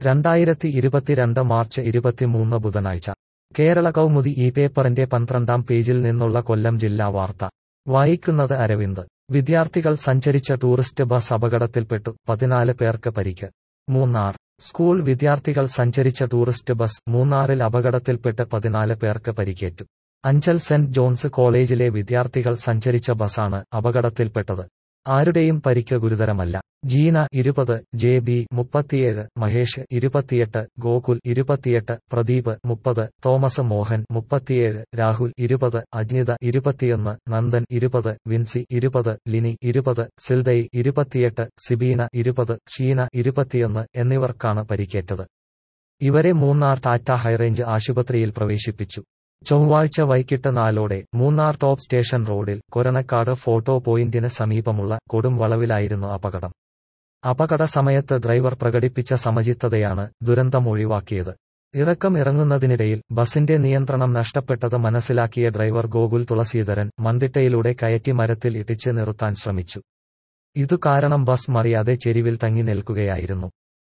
രണ്ടായിരത്തി ഇരുപത്തിരണ്ട് മാർച്ച് ഇരുപത്തിമൂന്ന് ബുധനാഴ്ച കേരള കൗമുദി ഈ പേപ്പറിന്റെ പന്ത്രണ്ടാം പേജിൽ നിന്നുള്ള കൊല്ലം ജില്ലാ വാർത്ത വായിക്കുന്നത് അരവിന്ദ് വിദ്യാർത്ഥികൾ സഞ്ചരിച്ച ടൂറിസ്റ്റ് ബസ് അപകടത്തിൽപ്പെട്ടു പതിനാല് പേർക്ക് പരിക്ക് മൂന്നാർ സ്കൂൾ വിദ്യാർത്ഥികൾ സഞ്ചരിച്ച ടൂറിസ്റ്റ് ബസ് മൂന്നാറിൽ അപകടത്തിൽപ്പെട്ട് പതിനാല് പേർക്ക് പരിക്കേറ്റു അഞ്ചൽ സെന്റ് ജോൺസ് കോളേജിലെ വിദ്യാർത്ഥികൾ സഞ്ചരിച്ച ബസാണ് അപകടത്തിൽപ്പെട്ടത് ആരുടെയും പരിക്ക് ഗുരുതരമല്ല ജീന ഇരുപത് ജെ ബി മുപ്പത്തിയേഴ് മഹേഷ് ഇരുപത്തിയെട്ട് ഗോകുൽ ഇരുപത്തിയെട്ട് പ്രദീപ് മുപ്പത് തോമസ് മോഹൻ മുപ്പത്തിയേഴ് രാഹുൽ ഇരുപത് അജ്ഞിത ഇരുപത്തിയൊന്ന് നന്ദൻ ഇരുപത് വിൻസി ഇരുപത് ലിനി ഇരുപത് സിൽദൈ ഇരുപത്തിയെട്ട് സിബീന ഇരുപത് ഷീന ഇരുപത്തിയൊന്ന് എന്നിവർക്കാണ് പരിക്കേറ്റത് ഇവരെ മൂന്നാർ ടാറ്റ ഹൈറേഞ്ച് ആശുപത്രിയിൽ പ്രവേശിപ്പിച്ചു ചൊവ്വാഴ്ച വൈകിട്ട് നാലോടെ മൂന്നാർ ടോപ്പ് സ്റ്റേഷൻ റോഡിൽ കൊരണക്കാട് ഫോട്ടോ പോയിന്റിന് സമീപമുള്ള കൊടും വളവിലായിരുന്നു അപകടം അപകട സമയത്ത് ഡ്രൈവർ പ്രകടിപ്പിച്ച സമചിത്തതയാണ് ദുരന്തം ഒഴിവാക്കിയത് ഇറക്കം ഇറങ്ങുന്നതിനിടയിൽ ബസിന്റെ നിയന്ത്രണം നഷ്ടപ്പെട്ടത് മനസ്സിലാക്കിയ ഡ്രൈവർ ഗോകുൽ തുളസീധരൻ മന്തിട്ടയിലൂടെ കയറ്റി മരത്തിൽ ഇടിച്ച് നിർത്താൻ ശ്രമിച്ചു ഇതു കാരണം ബസ് മറിയാതെ ചെരിവിൽ തങ്ങി നിൽക്കുകയായിരുന്നു